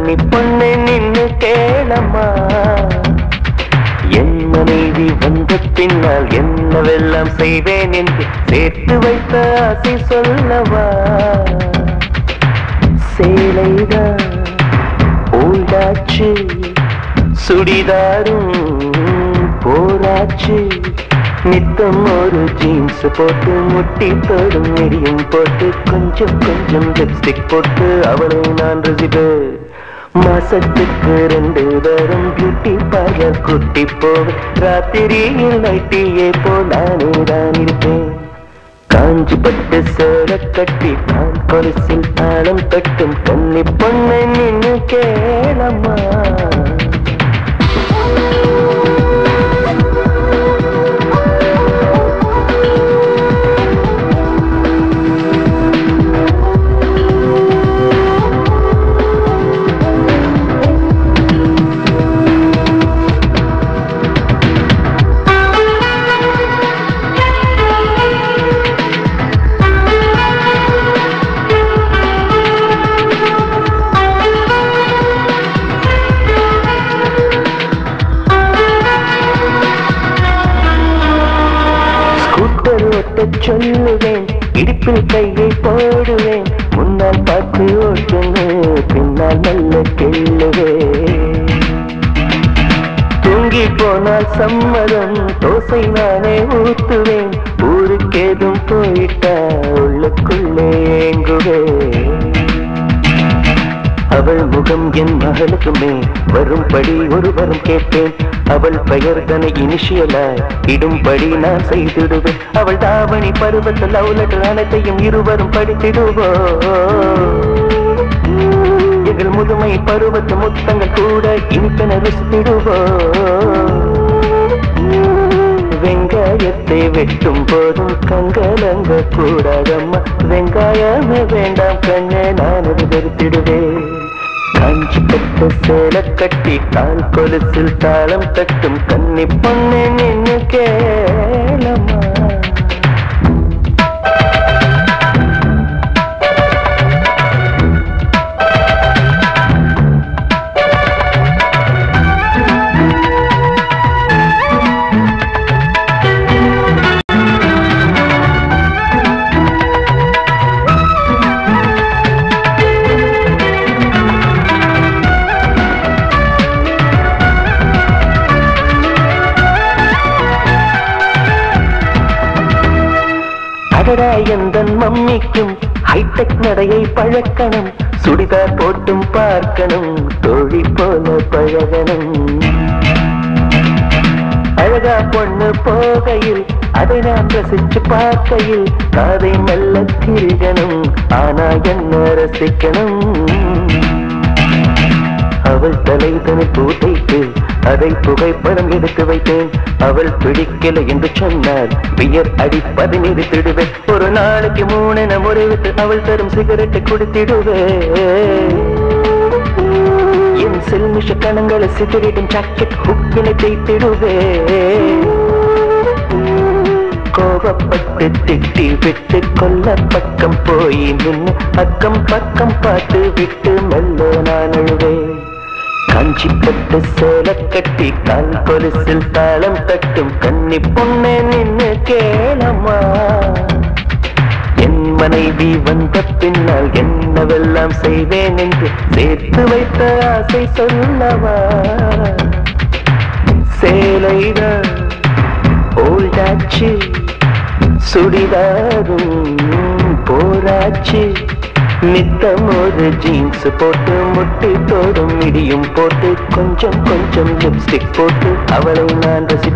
கன்னி பொண்ணு நின்னு கேளம்மா என் மனைவி வந்த பின்னால் என்னவெல்லாம் செய்வேன் என்று சேர்த்து வைத்த ஆசை சொல்லவா சேலைதான் ஓல்டாச்சு சுடிதாரும் போராச்சு நித்தம் ஒரு ஜீன்ஸ் போட்டு முட்டி தோடும் நெடியும் போட்டு கொஞ்சம் கொஞ்சம் லிப்ஸ்டிக் போட்டு அவளை நான் ரசிப்பேன் மாசத்துக்கு ரெண்டு தரம் பியூட்டி பார்லர் குட்டி போவேன் ராத்திரியில் நைட்டியே போ நானே தான் இருப்பேன் காஞ்சி பட்டு சேர கட்டி தான் கொலுசில் தாளம் கட்டும் கன்னி பொண்ணை நின்னு கேளம்மா ஸ்கூட்டர் ஓட்டச் சொல்லுவேன் இடுப்பில் கையை போடுவேன் முன்னால் பார்த்து ஓட்டுன்னு பின்னால் நல்ல கிள்ளுவேன் தூங்கி போனால் சம்மதம் தோசை நானே ஊத்துவேன் ஊருக்கேதும் போயிட்டா உள்ளுக்குள்ளே ஏங்குவேன் அவள் முகம் என் மகளுக்குமே வரும்படி ஒருவரும் கேட்பேன் அவள் பெயர் தன இனிஷியலாய் இடும்படி நான் செய்திடுவேன் அவள் தாவணி பருவத்தில் லவ் லெட்டர் அனைத்தையும் இருவரும் படித்திடுவோ எங்கள் முதுமை பருவத்து முத்தங்கள் கூட இனிப்பென ருசித்திடுவோ வெங்காயத்தை வெட்டும் போதும் கங்கலங்க கூடாதம்மா வெங்காயமே வேண்டாம் கண்ணே நான் அது வெறுத்திடுவேன் காஞ்சி பட்ட சேலை கட்டி கால் கொலுசில் தாளம் தட்டும் கன்னி பொண்ணு நின்னு கேளம்மா அடடா எந்தன் மம்மிக்கும் ஹைடெக் நடையை பழக்கணும் சுடிதார் போட்டும் பார்க்கணும் தோழி போல பழகணும் அழகா பொண்ணு போகையில் அதை நான் ரசிச்சு பார்க்கையில் காதை மெல்ல திருகணும் ஆனா என்ன ரசிக்கணும் அவள் தலை தனி பூட்டைக்கு அதை புகைப்படம் எடுத்து வைத்தேன் அவள் பிடிக்கல என்று சொன்னார் பியர் அடிப்பதை நிறுத்திடுவேன் ஒரு நாளைக்கு மூணென முறைவிட்டு அவள் தரும் சிகரெட்டை குடித்திடுவேன் என் செல்மிஷ கணங்களை சிதறிடும் ஜாக்கெட் ஹுக்கினை தேய்த்திடுவேன் கோபப்பட்டு திட்டி விட்டு கொல்ல பக்கம் போய் நின்று அக்கம் பக்கம் பார்த்து விட்டு மெல்ல நான் அழுவேன் காஞ்சி பட்டு சேலை கட்டி கால் கொலுசில் தாளம் தட்டும் கன்னி பொண்ணே நின்னு கேளம்மா என் மனைவி வந்த பின்னால் என்னவெல்லாம் செய்வேன் என்று சேர்த்து வைத்த ஆசை சொல்லவா சேலைதான் ஓல்டாச்சு சுடிதாரும் போராச்சு நித்தம் ஒரு ஜீன்ஸ் போட்டு முட்டி தோடும் இடியும் போட்டு கொஞ்சம் கொஞ்சம் லிப்ஸ்டிக் போட்டு அவளை நான் ரசி